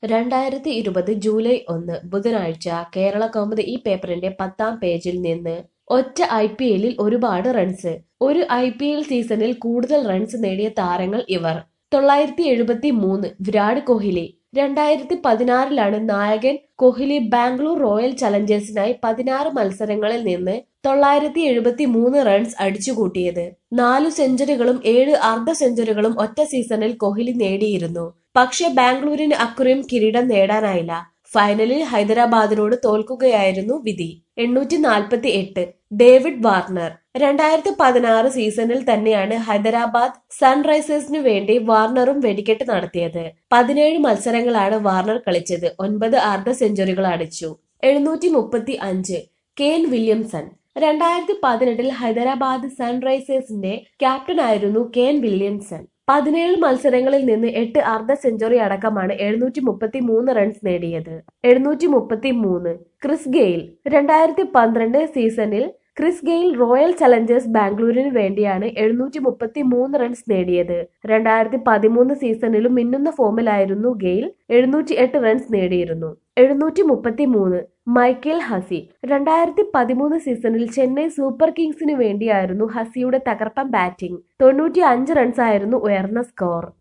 രണ്ടായിരത്തി ഇരുപത് ജൂലൈ ഒന്ന് ബുധനാഴ്ച കേരള കൗമുദി ഈ പേപ്പറിന്റെ പത്താം പേജിൽ നിന്ന് ഒറ്റ ഐ പി എല്ലിൽ ഒരുപാട് റൺസ് ഒരു ഐ പി എൽ സീസണിൽ കൂടുതൽ റൺസ് നേടിയ താരങ്ങൾ ഇവർ തൊള്ളായിരത്തി എഴുപത്തി മൂന്ന് വിരാട് കോഹ്ലി രണ്ടായിരത്തി പതിനാറിലാണ് നായകൻ കോഹ്ലി ബാംഗ്ലൂർ റോയൽ ചലഞ്ചേഴ്സിനായി പതിനാറ് മത്സരങ്ങളിൽ നിന്ന് തൊള്ളായിരത്തി എഴുപത്തി മൂന്ന് റൺസ് അടിച്ചുകൂട്ടിയത് നാലു സെഞ്ചുറികളും ഏഴ് അർദ്ധ സെഞ്ചുറികളും ഒറ്റ സീസണിൽ കോഹ്ലി നേടിയിരുന്നു പക്ഷേ ബാംഗ്ലൂരിന് അക്കുറിയും കിരീടം നേടാനായില്ല ഫൈനലിൽ ഹൈദരാബാദിനോട് തോൽക്കുകയായിരുന്നു വിധി എണ്ണൂറ്റി നാൽപ്പത്തി എട്ട് ഡേവിഡ് വാർണർ രണ്ടായിരത്തി പതിനാറ് സീസണിൽ തന്നെയാണ് ഹൈദരാബാദ് സൺറൈസേഴ്സിനു വേണ്ടി വാർണറും വെടിക്കെട്ട് നടത്തിയത് പതിനേഴ് മത്സരങ്ങളാണ് വാർണർ കളിച്ചത് ഒൻപത് അർദ്ധ സെഞ്ചുറികൾ അടിച്ചു എഴുന്നൂറ്റി മുപ്പത്തി അഞ്ച് കെയ്ൻ വില്യംസൺ രണ്ടായിരത്തി പതിനെട്ടിൽ ഹൈദരാബാദ് സൺറൈസേഴ്സിന്റെ ക്യാപ്റ്റനായിരുന്നു കെയ്ൻ വില്യംസൺ പതിനേഴ് മത്സരങ്ങളിൽ നിന്ന് എട്ട് അർദ്ധ സെഞ്ചുറി അടക്കമാണ് എഴുന്നൂറ്റി മുപ്പത്തി മൂന്ന് റൺസ് നേടിയത് എഴുന്നൂറ്റി മുപ്പത്തി മൂന്ന് ക്രിസ് ഗെയിൽ രണ്ടായിരത്തി പന്ത്രണ്ട് സീസണിൽ ക്രിസ് ഗെയിൽ റോയൽ ചലഞ്ചേഴ്സ് ബാംഗ്ലൂരിന് വേണ്ടിയാണ് എഴുന്നൂറ്റി മുപ്പത്തി മൂന്ന് റൺസ് നേടിയത് രണ്ടായിരത്തി പതിമൂന്ന് സീസണിലും മിന്നുന്ന ഫോമിലായിരുന്നു ഗെയിൽ എഴുന്നൂറ്റി എട്ട് റൺസ് നേടിയിരുന്നു എഴുന്നൂറ്റി മുപ്പത്തി മൂന്ന് മൈക്കേൽ ഹസി രണ്ടായിരത്തി പതിമൂന്ന് സീസണിൽ ചെന്നൈ സൂപ്പർ കിങ്സിന് വേണ്ടിയായിരുന്നു ഹസിയുടെ തകർപ്പൻ ബാറ്റിംഗ് തൊണ്ണൂറ്റി അഞ്ച് റൺസായിരുന്നു ഉയർന്ന സ്കോർ